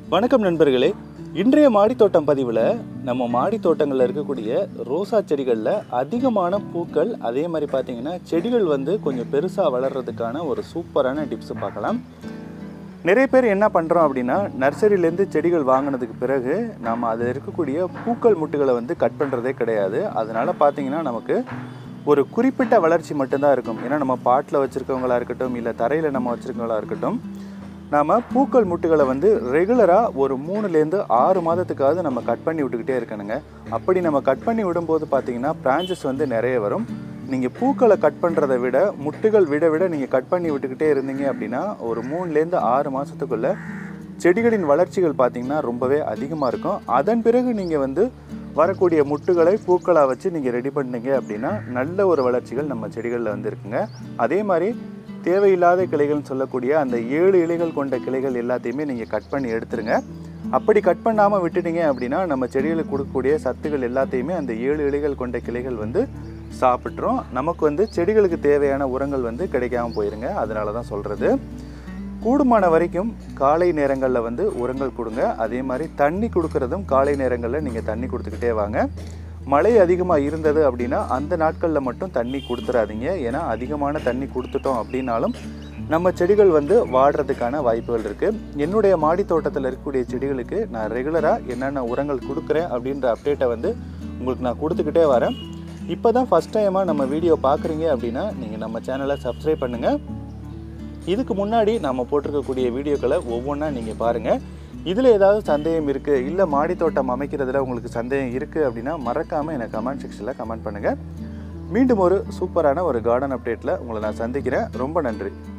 வணக்கம் நண்பர்களே இன்றைய மாடித்தோட்டம் பதிவில் நம்ம மாடி தோட்டங்களில் இருக்கக்கூடிய ரோசா செடிகளில் அதிகமான பூக்கள் அதே மாதிரி பார்த்தீங்கன்னா செடிகள் வந்து கொஞ்சம் பெருசாக வளர்கிறதுக்கான ஒரு சூப்பரான டிப்ஸ் பார்க்கலாம் நிறைய பேர் என்ன பண்ணுறோம் அப்படின்னா நர்சரியிலேருந்து செடிகள் வாங்கினதுக்கு பிறகு நம்ம அதில் இருக்கக்கூடிய பூக்கள் முட்டுகளை வந்து கட் பண்ணுறதே கிடையாது அதனால் பார்த்தீங்கன்னா நமக்கு ஒரு குறிப்பிட்ட வளர்ச்சி மட்டும்தான் இருக்கும் ஏன்னா நம்ம பாட்டில் வச்சுருக்கவங்களா இருக்கட்டும் இல்லை தரையில் நம்ம வச்சுருக்கவங்களா இருக்கட்டும் நாம் பூக்கள் முட்டுகளை வந்து ரெகுலராக ஒரு மூணுலேருந்து ஆறு மாதத்துக்காவது நம்ம கட் பண்ணி விட்டுக்கிட்டே இருக்கணுங்க அப்படி நம்ம கட் பண்ணி விடும்போது பார்த்தீங்கன்னா பிரான்ச்சஸ் வந்து நிறைய வரும் நீங்கள் பூக்களை கட் பண்ணுறதை விட முட்டுகள் விட விட நீங்கள் கட் பண்ணி விட்டுக்கிட்டே இருந்தீங்க அப்படின்னா ஒரு மூணுலேருந்து ஆறு மாதத்துக்குள்ளே செடிகளின் வளர்ச்சிகள் பார்த்தீங்கன்னா ரொம்பவே அதிகமாக இருக்கும் அதன் பிறகு நீங்கள் வந்து வரக்கூடிய முட்டுகளை பூக்களாக வச்சு நீங்கள் ரெடி பண்ணீங்க அப்படின்னா நல்ல ஒரு வளர்ச்சிகள் நம்ம செடிகளில் வந்து இருக்குங்க அதே மாதிரி தேவையில்லாத கிளைகள்னு சொல்லக்கூடிய அந்த ஏழு இலைகள் கொண்ட கிளைகள் எல்லாத்தையுமே நீங்கள் கட் பண்ணி எடுத்துருங்க அப்படி கட் பண்ணாமல் விட்டுட்டீங்க அப்படின்னா நம்ம செடிகளுக்கு கொடுக்கக்கூடிய சத்துக்கள் எல்லாத்தையுமே அந்த ஏழு இலைகள் கொண்ட கிளைகள் வந்து சாப்பிட்றோம் நமக்கு வந்து செடிகளுக்கு தேவையான உரங்கள் வந்து கிடைக்காம போயிருங்க அதனால தான் சொல்கிறது கூடுமான வரைக்கும் காலை நேரங்களில் வந்து உரங்கள் கொடுங்க அதே மாதிரி தண்ணி கொடுக்கறதும் காலை நேரங்களில் நீங்கள் தண்ணி கொடுத்துக்கிட்டே வாங்க மழை அதிகமாக இருந்தது அப்படின்னா அந்த நாட்களில் மட்டும் தண்ணி கொடுத்துறாதீங்க ஏன்னா அதிகமான தண்ணி கொடுத்துட்டோம் அப்படின்னாலும் நம்ம செடிகள் வந்து வாடுறதுக்கான வாய்ப்புகள் இருக்குது என்னுடைய மாடி தோட்டத்தில் இருக்கக்கூடிய செடிகளுக்கு நான் ரெகுலராக என்னென்ன உரங்கள் கொடுக்குறேன் அப்படின்ற அப்டேட்டை வந்து உங்களுக்கு நான் கொடுத்துக்கிட்டே வரேன் இப்போ தான் ஃபஸ்ட் டைமாக நம்ம வீடியோ பார்க்குறீங்க அப்படின்னா நீங்கள் நம்ம சேனலை சப்ஸ்கிரைப் பண்ணுங்கள் இதுக்கு முன்னாடி நம்ம போட்டிருக்கக்கூடிய வீடியோக்களை ஒவ்வொன்றா நீங்கள் பாருங்கள் இதில் ஏதாவது சந்தேகம் இருக்குது இல்லை மாடித்தோட்டம் அமைக்கிறதுல உங்களுக்கு சந்தேகம் இருக்குது அப்படின்னா மறக்காமல் எனக்கு கமெண்ட் செக்ஷனில் கமெண்ட் பண்ணுங்கள் மீண்டும் ஒரு சூப்பரான ஒரு கார்டன் அப்டேட்டில் உங்களை நான் சந்திக்கிறேன் ரொம்ப நன்றி